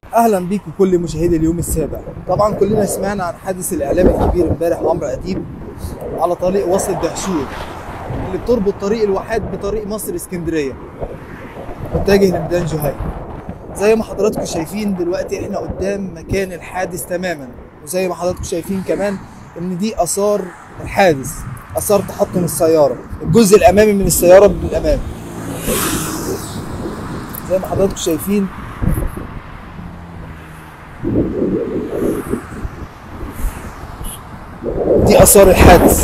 اهلا بيكم كل مشاهدي اليوم السابع طبعا كلنا سمعنا عن حادث الاعلام الكبير امبارح عمرو اديب على طريق وصل دهشور اللي بتربط طريق الواحات بطريق مصر اسكندريه متجه لميدان جهير زي ما حضراتكم شايفين دلوقتي احنا قدام مكان الحادث تماما وزي ما حضراتكم شايفين كمان ان دي اثار الحادث اثار تحطم السياره الجزء الامامي من السياره من الامام زي ما حضراتكم شايفين دي اثار الحادث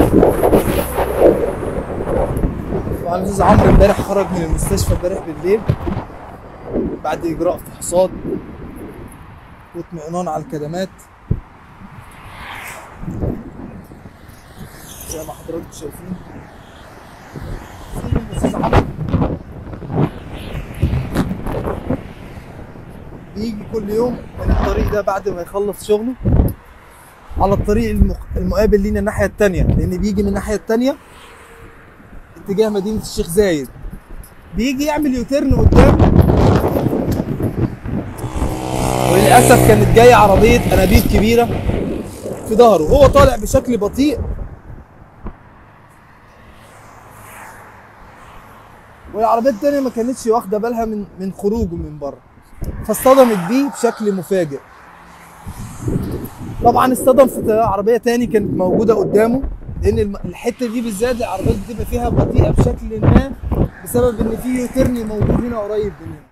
طبعا الاستاذ عمرو امبارح خرج من المستشفى امبارح بالليل بعد اجراء فحوصات واطمئنان على الكدمات زي ما حضراتكم شايفين فين الاستاذ عمرو بيجي كل يوم من الطريق ده بعد ما يخلص شغله على الطريق المق... المقابل لينا الناحية التانية لأن بيجي من الناحية التانية اتجاه مدينة الشيخ زايد بيجي يعمل يوتيرن قدام وللأسف كانت جاية عربية أنابيب كبيرة في ظهره هو طالع بشكل بطيء والعربية التانية ما كانتش واخدة بالها من من خروجه من بره فاصطدمت بيه بشكل مفاجئ طبعا اصطدم في عربيه تاني كانت موجوده قدامه لان الم- الحته دي بالذات العربيات بتبقى فيها بطيئه بشكل ما بسبب ان في يوترن موجود هنا قريب مننا